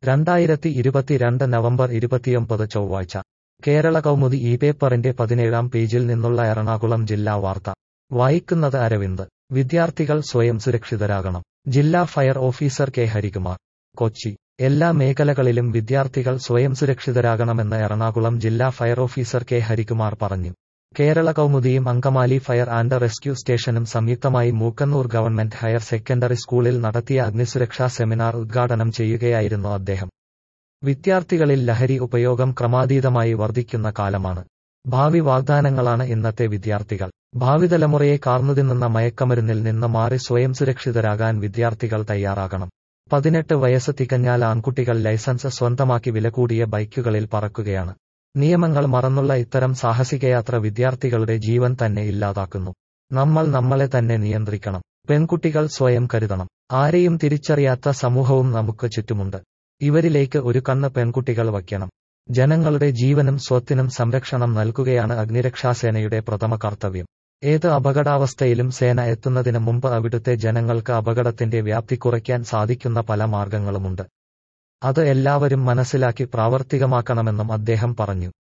രണ്ടായിരത്തി ഇരുപത്തിരണ്ട് നവംബർ ഇരുപത്തിയൊമ്പത് ചൊവ്വാഴ്ച കേരള കൗമുദി ഈ പേപ്പറിന്റെ പതിനേഴാം പേജിൽ നിന്നുള്ള എറണാകുളം ജില്ലാ വാർത്ത വായിക്കുന്നത് അരവിന്ദ് വിദ്യാർത്ഥികൾ സ്വയം സുരക്ഷിതരാകണം ജില്ലാ fire officer K Harikumar Kochi എല്ലാ മേഖലകളിലും വിദ്യാർത്ഥികൾ സ്വയം സുരക്ഷിതരാകണമെന്ന് എറണാകുളം ജില്ലാ ഫയർ ഓഫീസർ കെ ഹരികുമാർ പറഞ്ഞു കേരള കൗമുദിയും അങ്കമാലി ഫയർ ആൻഡ് റെസ്ക്യൂ സ്റ്റേഷനും സംയുക്തമായി മൂക്കന്നൂർ ഗവൺമെന്റ് ഹയർ സെക്കൻഡറി സ്കൂളിൽ നടത്തിയ അഗ്നിസുരക്ഷാ സെമിനാർ ഉദ്ഘാടനം ചെയ്യുകയായിരുന്നു അദ്ദേഹം വിദ്യാർത്ഥികളിൽ ലഹരി ഉപയോഗം ക്രമാതീതമായി വർദ്ധിക്കുന്ന കാലമാണ് ഭാവി വാഗ്ദാനങ്ങളാണ് ഇന്നത്തെ വിദ്യാർത്ഥികൾ ഭാവി തലമുറയെ കാർന്നുതിന്നുന്ന മയക്കമരുന്നിൽ നിന്ന് മാറി സ്വയം സുരക്ഷിതരാകാൻ വിദ്യാർത്ഥികൾ തയ്യാറാകണം പതിനെട്ട് വയസ്സ് തികഞ്ഞാൽ ആൺകുട്ടികൾ ലൈസൻസ് സ്വന്തമാക്കി വിലകൂടിയ ബൈക്കുകളിൽ പറക്കുകയാണ് നിയമങ്ങൾ മറന്നുള്ള ഇത്തരം സാഹസികയാത്ര വിദ്യാർത്ഥികളുടെ ജീവൻ തന്നെ ഇല്ലാതാക്കുന്നു നമ്മൾ നമ്മളെ തന്നെ നിയന്ത്രിക്കണം പെൺകുട്ടികൾ സ്വയം കരുതണം ആരെയും തിരിച്ചറിയാത്ത സമൂഹവും നമുക്ക് ചുറ്റുമുണ്ട് ഇവരിലേക്ക് ഒരു കണ്ണ് പെൺകുട്ടികൾ വയ്ക്കണം ജനങ്ങളുടെ ജീവനും സ്വത്തിനും സംരക്ഷണം നൽകുകയാണ് അഗ്നിരക്ഷാസേനയുടെ പ്രഥമ കർത്തവ്യം ഏത് അപകടാവസ്ഥയിലും സേന എത്തുന്നതിന് മുമ്പ് അവിടുത്തെ ജനങ്ങൾക്ക് അപകടത്തിന്റെ വ്യാപ്തി കുറയ്ക്കാൻ സാധിക്കുന്ന പല മാർഗങ്ങളുമുണ്ട് അത് എല്ലാവരും മനസ്സിലാക്കി പ്രാവർത്തികമാക്കണമെന്നും അദ്ദേഹം പറഞ്ഞു